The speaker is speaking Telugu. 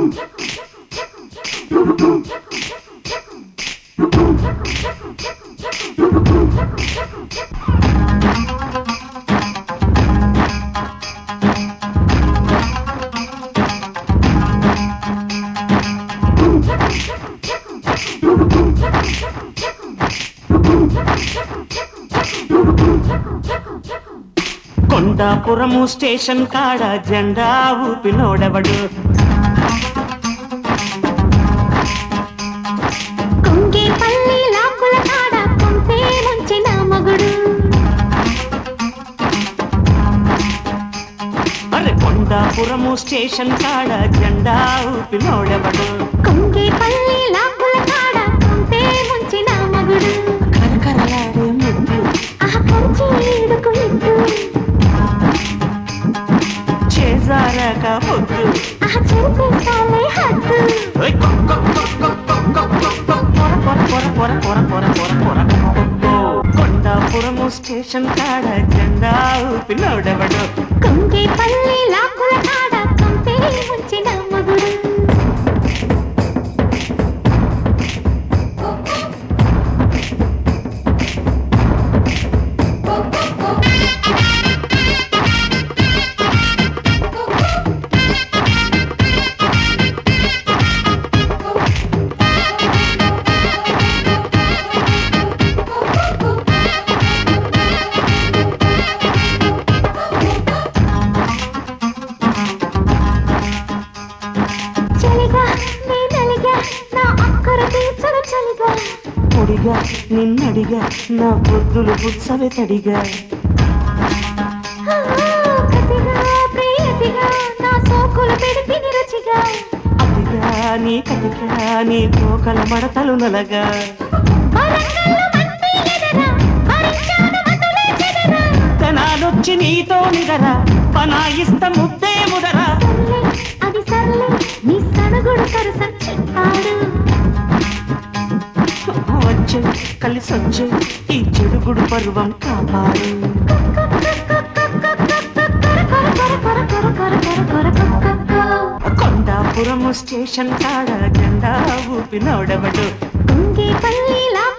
కొండాపురము స్టేషన్ కాడ జెండా ఊపినోడెవడు కొంగేపల్లి లాకుల కాడ కొంటే ముంచిన మగుడు అరే కొండాపురము స్టేషన్ కాడ జెండా ఊపినోడెవడు కొంగేపల్లి లాకుల కాడ కొంటే ముంచిన మగుడు కరకరలాడే ముద్దు ఆహ కంచి ఈడుకు ఇద్దు చేజారక పొద్దు ఆహ చెరిపేస్తాలే హద్దు ఓయ్ కొ- కొ- కొ- కొ- కొ- కొ- కొ- కొ- పొర పొర పొర పొర పొర పొర పొర పొర పొర. కొండాపురము స్టేషన్ కాడ జెండా ఊపినోడెవడు కొంగేపల్లి లాకుల కాడ కొంటే ముంచిన మగుడు చలిగా నేనలిగా నా అక్కర తీర్చను చలిగా పొడిగా నిన్నడిగా నా పొద్దులు బుత్సవే తడిగా ఆ, కసిగా ప్రేయసిగా నా సోకులు పెడితే రుచిగా అదిగా నీ కటిగా నీ కోకల మడతలు నలగా వరంగల్లు మంది ఎదరా భరించాను మతులే చెదరా తనాలొచ్చి నీతో నిదరా పనాయిస్త ముద్దే ముదరా సర్లే అది సర్లే నీ సణగుడు సరసచ్చిస్తాడు వచ్చే కలిసొచ్చే ఈ చెడుగుడు పరువం కాపాడు కొండాపురము స్టేషన్ కాడ జెండా ఊపినోడవడు కుంగి పల్లి